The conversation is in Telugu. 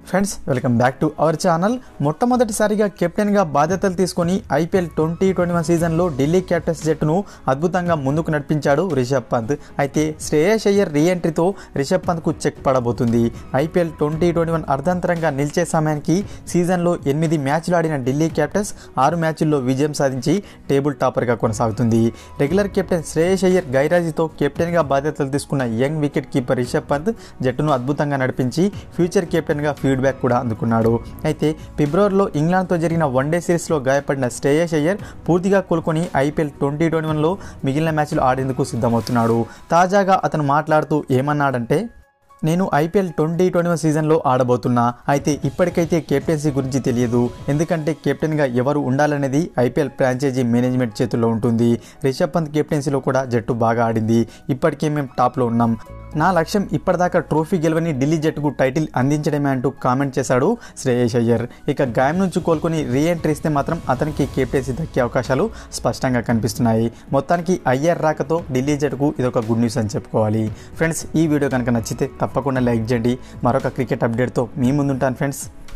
friends welcome back to our channel మొట్టమొదటిసారిగా కెప్టెన్గా బాధ్యతలు తీసుకొని ఐపీఎల్ ట్వంటీ ట్వంటీ వన్ సీజన్లో ఢిల్లీ క్యాపిటల్స్ జట్టును అద్భుతంగా ముందుకు నడిపించాడు రిషబ్ పంత్ అయితే శ్రేయస్ అయ్యర్ రీ ఎంట్రీతో రిషబ్ పంత్కు చెక్ పడబోతుంది ఐపీఎల్ ట్వంటీ ట్వంటీ వన్ అర్ధంతరంగా నిలిచే సమయానికి సీజన్లో ఎనిమిది మ్యాచ్లు ఆడిన ఢిల్లీ క్యాపిటల్స్ ఆరు మ్యాచ్ల్లో విజయం సాధించి టేబుల్ టాపర్గా కొనసాగుతుంది రెగ్యులర్ కెప్టెన్ శ్రేయస్ అయ్యర్ గైరాజీతో కెప్టెన్గా బాధ్యతలు తీసుకున్న young wicket keeper Rishabh Pant జట్టును అద్భుతంగా నడిపించి ఫ్యూచర్ కెప్టెన్గా ఫీడ్బ్యాక్ కూడా అందుకున్నాడు అయితే ఫిబ్రవరిలో ఇంగ్లాండ్తో జరిగిన వన్డే సిరీస్లో గాయపడిన శ్రేయస్ అయ్యర్ పూర్తిగా కోలుకొని ఐపీఎల్ ట్వంటీ ట్వంటీ వన్లో మిగిలిన మ్యాచ్లు ఆడేందుకు సిద్ధమవుతున్నాడు తాజాగా అతను మాట్లాడుతూ ఏమన్నాడంటే నేను ఐపీఎల్ ట్వంటీ ట్వంటీ వన్ సీజన్లో ఆడబోతున్నా అయితే ఇప్పటికైతే కెప్టెన్సీ గురించి తెలియదు ఎందుకంటే కెప్టెన్గా ఎవరు ఉండాలనేది ఐపీఎల్ ఫ్రాంచైజీ మేనేజ్మెంట్ చేతుల్లో ఉంటుంది రిషబ్ పంత్ కెప్టెన్సీలో కూడా జట్టు బాగా ఆడింది ఇప్పటికే మేము టాప్లో ఉన్నాం నా లక్ష్యం ఇప్పటిదాకా ట్రోఫీ గెలవని ఢిల్లీ జట్టుకు టైటిల్ అందించడమే అంటూ కామెంట్ చేశాడు శ్రేయస్ అయ్యర్ ఇక గాయం నుంచి కోలుకొని రీ ఎంట్రీ ఇస్తే మాత్రం అతనికి కెప్టెన్సీ దక్కే అవకాశాలు స్పష్టంగా కనిపిస్తున్నాయి మొత్తానికి అయ్యర్ రాకతో ఢిల్లీ జట్టుకు ఇదొక గుడ్ న్యూస్ అని చెప్పుకోవాలి ఫ్రెండ్స్ ఈ వీడియో కనుక నచ్చితే తప్పకుండా లైక్ చేయండి మరొక క్రికెట్ అప్డేట్తో మీ ముందుంటాను ఫ్రెండ్స్